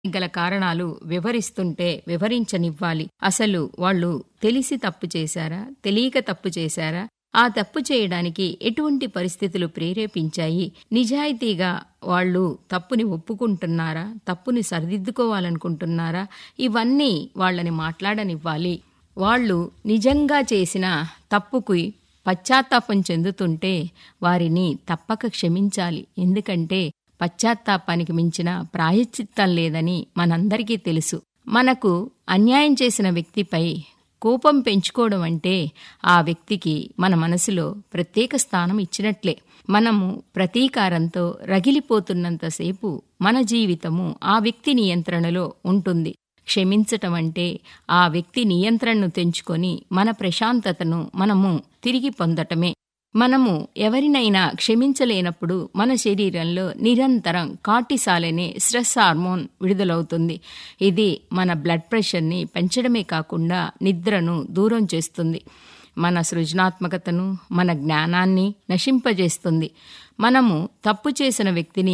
గల కారణాలు వివరిస్తుంటే వివరించనివ్వాలి అసలు వాళ్ళు తెలిసి తప్పు చేశారా తెలియక తప్పు చేశారా ఆ తప్పు చేయడానికి ఎటువంటి పరిస్థితులు ప్రేరేపించాయి నిజాయితీగా వాళ్ళు తప్పుని ఒప్పుకుంటున్నారా తప్పుని సరిదిద్దుకోవాలనుకుంటున్నారా ఇవన్నీ వాళ్ళని మాట్లాడనివ్వాలి వాళ్ళు నిజంగా చేసిన తప్పుకు పశ్చాత్తాపం చెందుతుంటే వారిని తప్పక క్షమించాలి ఎందుకంటే పశ్చాత్తాపానికి మించిన ప్రాయశ్చిత్తం లేదని మనందరికీ తెలుసు మనకు అన్యాయం చేసిన వ్యక్తిపై కోపం పెంచుకోవడం అంటే ఆ వ్యక్తికి మన మనసులో ప్రత్యేక స్థానం ఇచ్చినట్లే మనము ప్రతీకారంతో రగిలిపోతున్నంతసేపు మన జీవితము ఆ వ్యక్తి నియంత్రణలో ఉంటుంది క్షమించటం అంటే ఆ వ్యక్తి నియంత్రణను తెంచుకొని మన ప్రశాంతతను మనము తిరిగి పొందటమే మనము ఎవరినైనా క్షమించలేనప్పుడు మన శరీరంలో నిరంతరం కార్టిసాల్ అనే స్ట్రెస్ హార్మోన్ విడుదలవుతుంది ఇది మన బ్లడ్ ప్రెషర్ని పెంచడమే కాకుండా నిద్రను దూరం చేస్తుంది మన సృజనాత్మకతను మన జ్ఞానాన్ని నశింపజేస్తుంది మనము తప్పు చేసిన వ్యక్తిని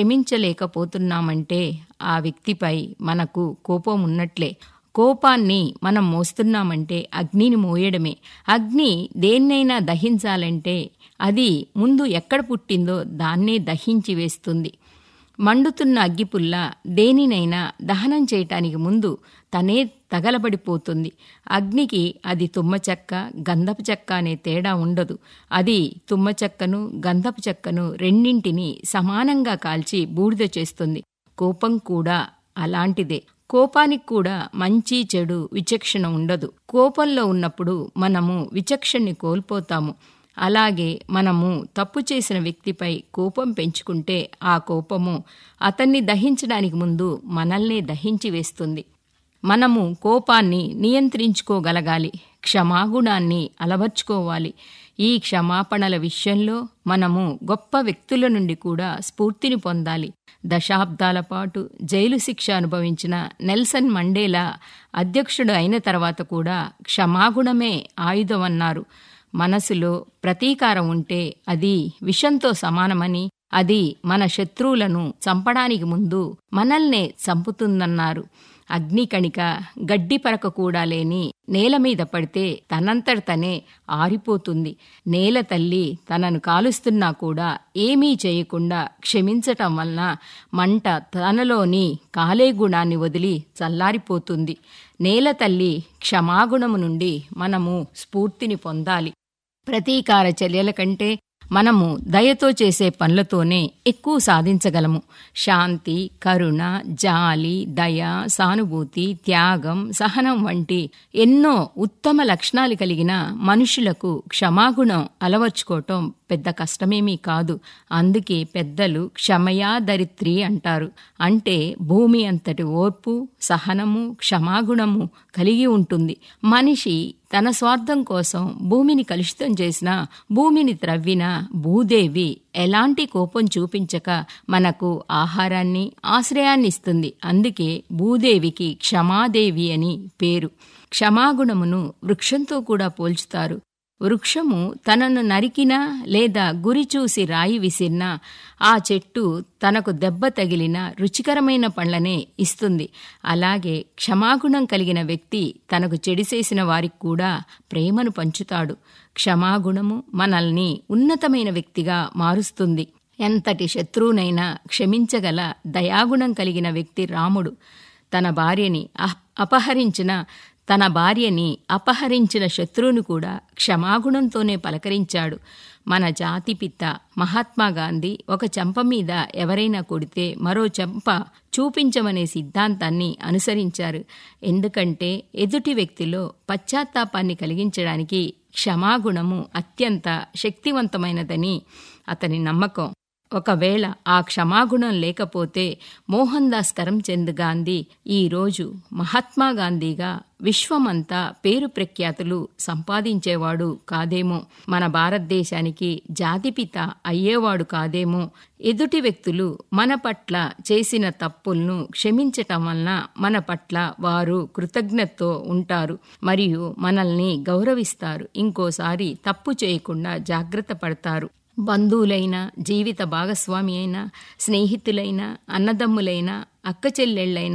క్షమించలేకపోతున్నామంటే ఆ వ్యక్తిపై మనకు కోపం ఉన్నట్లే కోపాన్ని మనం మోస్తున్నామంటే అగ్నిని మోయడమే అగ్ని దేన్నైనా దహించాలంటే అది ముందు ఎక్కడ పుట్టిందో దాన్నే దహించి వేస్తుంది మండుతున్న అగ్గిపుల్ల దేనినైనా దహనం చేయటానికి ముందు తనే తగలబడిపోతుంది అగ్నికి అది తుమ్మ చెక్క గంధపు చెక్క అనే తేడా ఉండదు అది తుమ్మ చెక్కను గంధపు చెక్కను రెండింటిని సమానంగా కాల్చి బూడిద చేస్తుంది కోపం కూడా అలాంటిదే కోపానికి కూడా మంచి చెడు విచక్షణ ఉండదు కోపంలో ఉన్నప్పుడు మనము విచక్షణని కోల్పోతాము అలాగే మనము తప్పు చేసిన వ్యక్తిపై కోపం పెంచుకుంటే ఆ కోపము అతన్ని దహించడానికి ముందు మనల్నే దహించి వేస్తుంది మనము కోపాన్ని నియంత్రించుకోగలగాలి క్షమాగుణాన్ని అలవర్చుకోవాలి ఈ క్షమాపణల విషయంలో మనము గొప్ప వ్యక్తుల నుండి కూడా స్ఫూర్తిని పొందాలి దశాబ్దాల పాటు జైలు శిక్ష అనుభవించిన నెల్సన్ మండేలా అధ్యక్షుడు అయిన తర్వాత కూడా క్షమాగుణమే ఆయుధమన్నారు మనసులో ప్రతీకారం ఉంటే అది విషంతో సమానమని అది మన శత్రువులను చంపడానికి ముందు మనల్నే చంపుతుందన్నారు అగ్నికణిక గడ్డి పరక కూడా లేని నేల మీద పడితే తనంతట తనే ఆరిపోతుంది నేల తల్లి తనను కాలుస్తున్నా కూడా ఏమీ చేయకుండా క్షమించటం వలన మంట తనలోని కాలే గుణాన్ని వదిలి చల్లారిపోతుంది నేల తల్లి క్షమాగుణము నుండి మనము స్ఫూర్తిని పొందాలి ప్రతీకార చర్యల కంటే మనము దయతో చేసే పనులతోనే ఎక్కువ సాధించగలము శాంతి కరుణ జాలి దయ సానుభూతి త్యాగం సహనం వంటి ఎన్నో ఉత్తమ లక్షణాలు కలిగిన మనుషులకు క్షమాగుణం అలవర్చుకోవటం పెద్ద కష్టమేమీ కాదు అందుకే పెద్దలు క్షమయా దరిత్రి అంటారు అంటే భూమి అంతటి ఓర్పు సహనము క్షమాగుణము కలిగి ఉంటుంది మనిషి తన స్వార్థం కోసం భూమిని కలుషితం చేసిన భూమిని త్రవ్విన భూదేవి ఎలాంటి కోపం చూపించక మనకు ఆహారాన్ని ఆశ్రయాన్ని ఇస్తుంది అందుకే భూదేవికి క్షమాదేవి అని పేరు క్షమాగుణమును వృక్షంతో కూడా పోల్చుతారు వృక్షము తనను నరికినా లేదా గురి చూసి రాయి విసిరినా ఆ చెట్టు తనకు దెబ్బ తగిలిన రుచికరమైన పండ్లనే ఇస్తుంది అలాగే క్షమాగుణం కలిగిన వ్యక్తి తనకు చెడిసేసిన వారికి కూడా ప్రేమను పంచుతాడు క్షమాగుణము మనల్ని ఉన్నతమైన వ్యక్తిగా మారుస్తుంది ఎంతటి శత్రువునైనా క్షమించగల దయాగుణం కలిగిన వ్యక్తి రాముడు తన భార్యని అపహరించిన తన భార్యని అపహరించిన శత్రువును కూడా క్షమాగుణంతోనే పలకరించాడు మన జాతిపిత మహాత్మా గాంధీ ఒక చెంప మీద ఎవరైనా కొడితే మరో చెంప చూపించమనే సిద్ధాంతాన్ని అనుసరించారు ఎందుకంటే ఎదుటి వ్యక్తిలో పశ్చాత్తాపాన్ని కలిగించడానికి క్షమాగుణము అత్యంత శక్తివంతమైనదని అతని నమ్మకం ఒకవేళ ఆ క్షమాగుణం లేకపోతే మోహన్ దాస్ కరంచంద్ గాంధీ ఈరోజు మహాత్మా గాంధీగా విశ్వమంతా పేరు ప్రఖ్యాతులు సంపాదించేవాడు కాదేమో మన భారతదేశానికి జాతిపిత అయ్యేవాడు కాదేమో ఎదుటి వ్యక్తులు మన పట్ల చేసిన తప్పులను క్షమించటం వలన మన పట్ల వారు కృతజ్ఞతతో ఉంటారు మరియు మనల్ని గౌరవిస్తారు ఇంకోసారి తప్పు చేయకుండా జాగ్రత్త పడతారు బంధువులైన జీవిత భాగస్వామి అయినా స్నేహితులైన అన్నదమ్ములైన అక్క చెల్లెళ్ళైన